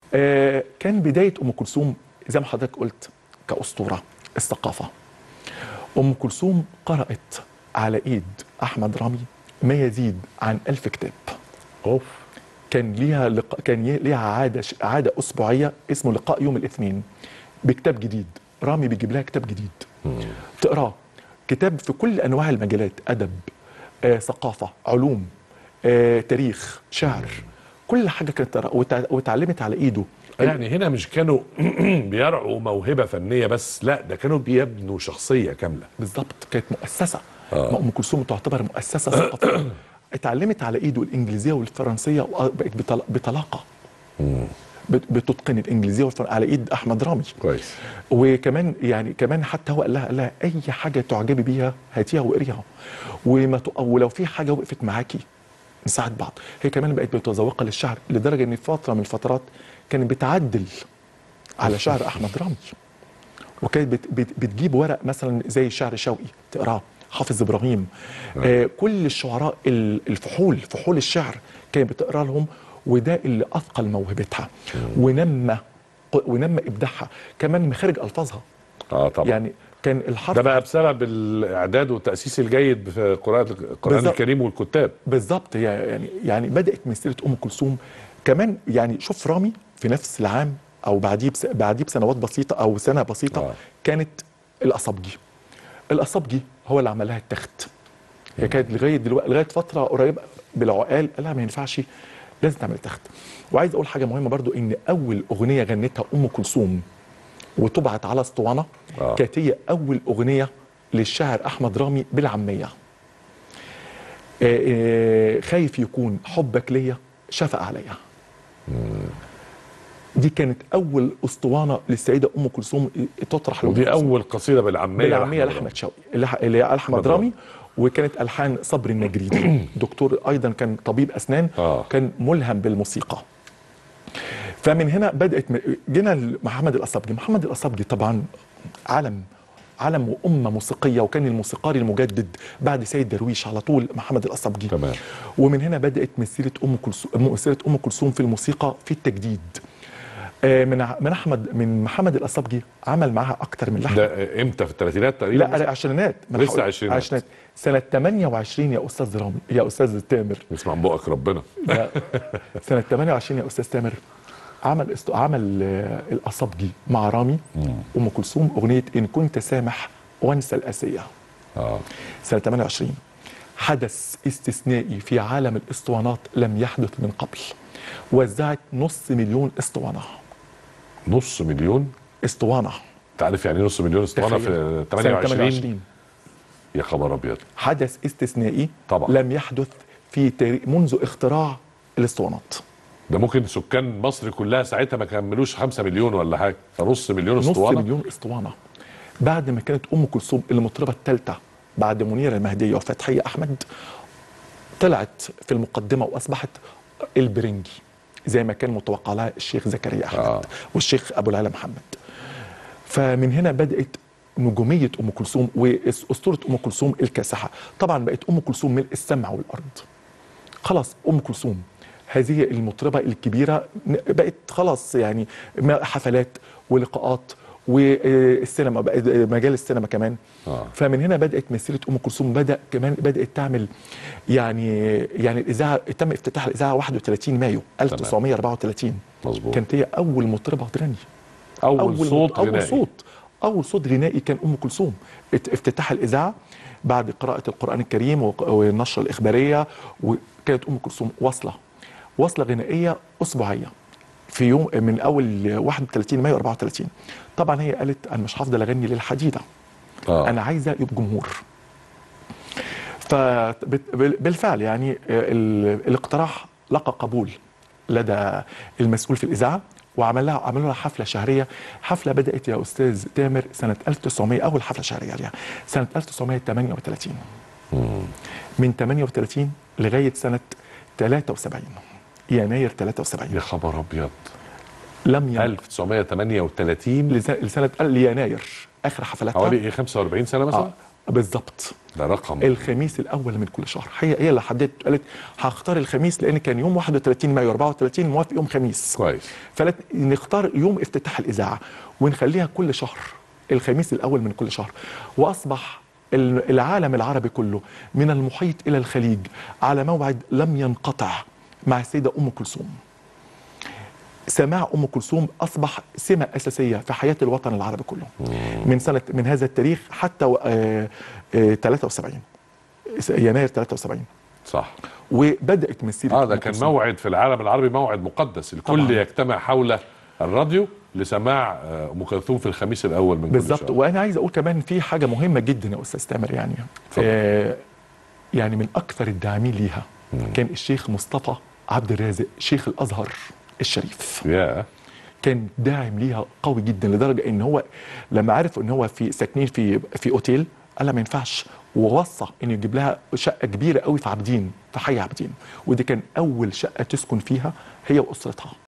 آه كان بدايه ام كلثوم زي ما حضرتك قلت كاسطوره الثقافه ام كلثوم قرات على ايد احمد رامي ما يزيد عن ألف كتاب اوف كان ليها لق... كان ي- ليها عاده ش... عاده اسبوعيه اسمه لقاء يوم الاثنين بكتاب جديد رامي بيجيب لها كتاب جديد تقراه كتاب في كل انواع المجالات ادب آه، ثقافه علوم آه، تاريخ شعر كل حاجه كانت تقرا وتع... وتعلمت على ايده يعني هنا مش كانوا بيرعوا موهبه فنيه بس لا ده كانوا بيبنوا شخصيه كامله بالظبط كانت مؤسسه آه. ما ام كلثوم تعتبر مؤسسه ثقافيه اتعلمت على ايده الانجليزيه والفرنسيه وبقت بطل... بطلاقه بت- بتتقن الانجليزيه والفرنسيه على ايد احمد رامي كويس وكمان يعني كمان حتى هو قال لها قال لها اي حاجه تعجبي بيها هاتيها واقريها وما ت... ولو في حاجه وقفت معاكي نساعد بعض هي كمان بقت متذوقه للشعر لدرجه ان في فتره من الفترات كانت بتعدل على شعر احمد رامي وكانت بت... بت... بتجيب ورق مثلا زي شعر شوقي تقراه حافظ ابراهيم آه كل الشعراء ال- الفحول فحول الشعر كانت بتقرا لهم وده اللي اثقل موهبتها ونمى ونمى ابداعها كمان مخارج الفاظها اه طبعا يعني كان الحرف ده بقى بسبب الاعداد والتاسيس الجيد في قراءه القران بالظبط. الكريم والكتاب بالظبط هي يعني يعني بدات مسيره ام كلثوم كمان يعني شوف رامي في نفس العام او بعديه بس بعديه بسنوات بسيطه او سنه بسيطه آه. آه. كانت الاصابجي الاصابجي هو اللي عمل لها التخت هي كانت لغايه دلوقتي لغايه فتره قريبه بالعقال قال لها ما ينفعش لازم تعمل تخت وعايز اقول حاجه مهمه برضو ان اول اغنيه غنتها ام كلثوم وطبعت على اسطوانه آه. آه. كانت هي اول اغنيه للشاعر احمد رامي بالعاميه آه، آه، خايف يكون حبك ليا شفق عليا دي كانت اول اسطوانه للسيده ام كلثوم تطرح لأم ودي كلثوم. اول قصيده بالعاميه بالعاميه لأحمد لاحمد شوقي اللي اللي هي احمد رامي. رامي وكانت الحان صبري النجريدي دكتور ايضا كان طبيب اسنان آه. كان ملهم بالموسيقى فمن هنا بدات م- جينا لمحمد الاصابجي محمد الاصابجي طبعا علم علم وامه موسيقيه وكان الموسيقاري المجدد بعد سيد درويش على طول محمد الاصابجي تمام. ومن هنا بدات مسيره ام كلثوم مسيره ام كلثوم في الموسيقى في التجديد آه، من ع- من احمد من محمد الاصابجي عمل معاها اكتر من لحن ده امتى في الثلاثينات تقريبا لا عشرينات ما لسه نحاول- عشرينات. عشرينات سنة 28 يا أستاذ رامي يا أستاذ تامر نسمع من بقك ربنا لا، سنة 28 يا أستاذ تامر عمل است... عمل آه، الأصابجي مع رامي أم كلثوم أغنية إن كنت سامح وانسى الأسية اه سنة 28 حدث استثنائي في عالم الاسطوانات لم يحدث من قبل وزعت نص مليون اسطوانة نص مليون اسطوانة انت عارف يعني ايه نص مليون اسطوانه تخيل. في سنة 28 يا خبر ابيض حدث استثنائي طبعا. لم يحدث في تاريخ منذ اختراع الاسطوانات ده ممكن سكان مصر كلها ساعتها ما كملوش 5 مليون ولا حاجه فنص مليون نص اسطوانه مليون اسطوانه بعد ما كانت ام كلثوم المطربه الثالثه بعد منيره المهديه وفتحيه احمد طلعت في المقدمه واصبحت البرنجي زي ما كان متوقع لها الشيخ زكريا احمد آه. آه. والشيخ ابو العلا محمد فمن هنا بدات نجوميه ام كلثوم واسطوره ام كلثوم الكاسحه طبعا بقت ام كلثوم ملء السمع والارض خلاص ام كلثوم هذه المطربه الكبيره ن- بقت خلاص يعني ما- حفلات ولقاءات والسينما بقى مجال السينما كمان آه. فمن هنا بدات مسيره ام كلثوم بدا كمان بدات تعمل يعني يعني الاذاعه تم افتتاح الاذاعه 31 مايو 1934 مظبوط كانت هي اول مطربه تغني اول, أول صوت اول غنائي. صوت اول صوت غنائي كان ام كلثوم ات- افتتاح الاذاعه بعد قراءه القران الكريم وق- والنشره الاخباريه وكانت ام كلثوم واصله واصله غنائيه اسبوعيه في يوم من اول 31 مايو 34 طبعا هي قالت انا مش هفضل اغني للحديده آه. انا عايزه يبقى جمهور فبالفعل يعني ال- الاقتراح لقى قبول لدى المسؤول في الاذاعه وعمل لها عملوا لها حفله شهريه حفله بدات يا استاذ تامر سنه 1900 اول حفله شهريه ليها سنه 1938 من 38 لغايه سنه 73 يناير 73 يا خبر ابيض لم ين... 1938 لس- لسنه ليناير اخر حفلاتها حوالي ايه 45 سنه مثلا آه. بالظبط ده رقم الخميس الاول من كل شهر هي هي اللي حددت قالت هختار الخميس لان كان يوم 31 مايو 34 موافق يوم خميس كويس فقالت نختار يوم افتتاح الاذاعه ونخليها كل شهر الخميس الاول من كل شهر واصبح ال- العالم العربي كله من المحيط الى الخليج على موعد لم ينقطع مع السيده ام كلثوم سماع ام كلثوم اصبح سمه اساسيه في حياه الوطن العربي كله من سنه من هذا التاريخ حتى و- آه، آه، 73 يناير 73 صح وبدات مسيره اه أم ده كان كلثوم. موعد في العالم العربي موعد مقدس الكل طبعاً. يجتمع حول الراديو لسماع آه، ام كلثوم في الخميس الاول من كل بالظبط شهر وانا عايز اقول كمان في حاجه مهمه جدا يا استاذ تامر يعني اتفضل. آه يعني من اكثر الداعمين ليها كان الشيخ مصطفى عبد الرازق شيخ الازهر الشريف يا كان داعم ليها قوي جدا لدرجه ان هو لما عرف ان هو في ساكنين في في اوتيل قال لها ما ينفعش ووصى انه يجيب لها شقه كبيره قوي في عابدين في حي عابدين ودي كان اول شقه تسكن فيها هي واسرتها